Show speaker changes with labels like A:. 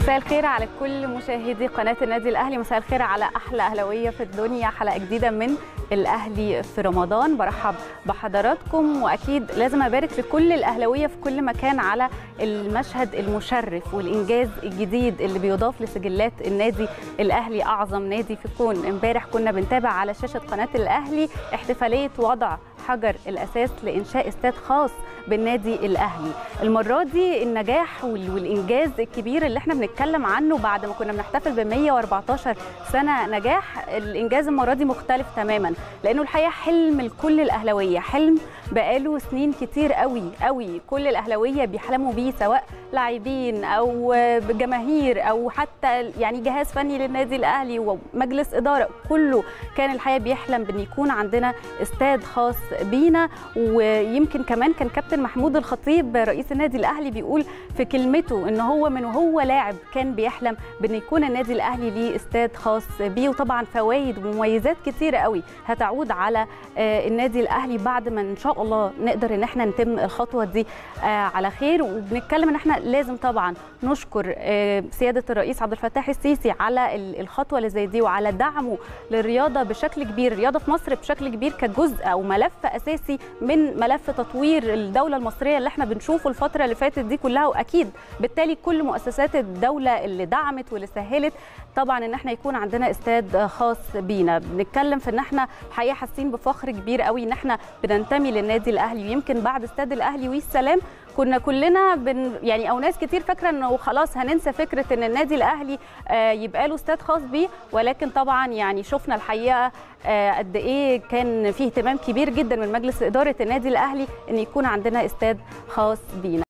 A: مساء الخير على كل مشاهدي قناة النادي الأهلي مساء الخير على أحلى أهلوية في الدنيا حلقة جديدة من الأهلي في رمضان برحب بحضراتكم وأكيد لازم أبارك لكل الأهلوية في كل مكان على المشهد المشرف والإنجاز الجديد اللي بيضاف لسجلات النادي الأهلي أعظم نادي في الكون امبارح كنا بنتابع على شاشة قناة الأهلي احتفالية وضع حجر الأساس لإنشاء استاد خاص بالنادي الاهلي المره دي النجاح والانجاز الكبير اللي احنا بنتكلم عنه بعد ما كنا بنحتفل ب 114 سنه نجاح الانجاز المره دي مختلف تماما لانه الحقيقه حلم لكل الاهلاويه حلم بقاله سنين كتير قوي قوي كل الاهلاويه بيحلموا بيه سواء لاعبين او جماهير او حتى يعني جهاز فني للنادي الاهلي ومجلس اداره كله كان الحقيقه بيحلم بان يكون عندنا استاد خاص بينا ويمكن كمان كان كابتن محمود الخطيب رئيس النادي الاهلي بيقول في كلمته ان هو من وهو لاعب كان بيحلم بان يكون النادي الاهلي ليه استاد خاص بيه وطبعا فوائد ومميزات كتيره قوي هتعود على النادي الاهلي بعد ما ان شاء الله نقدر ان احنا نتم الخطوه دي على خير وبنتكلم ان احنا لازم طبعا نشكر سياده الرئيس عبد الفتاح السيسي على الخطوه اللي زي دي وعلى دعمه للرياضه بشكل كبير الرياضه في مصر بشكل كبير كجزء او ملف اساسي من ملف تطوير الدوله المصريه اللي احنا بنشوفه الفتره اللي فاتت دي كلها واكيد بالتالي كل مؤسسات الدوله اللي دعمت واللي سهلت طبعا ان احنا يكون عندنا استاد خاص بينا بنتكلم في ان احنا الحقيقه حاسين بفخر كبير قوي ان احنا بننتمي للنادي الاهلي ويمكن بعد استاد الاهلي والسلام كنا كلنا بن يعني او ناس كتير فاكره انه خلاص هننسى فكره ان النادي الاهلي يبقى له استاد خاص بيه ولكن طبعا يعني شفنا الحقيقه قد ايه كان فيه اهتمام كبير جدا من مجلس اداره النادي الاهلي ان يكون عندنا استاد خاص بينا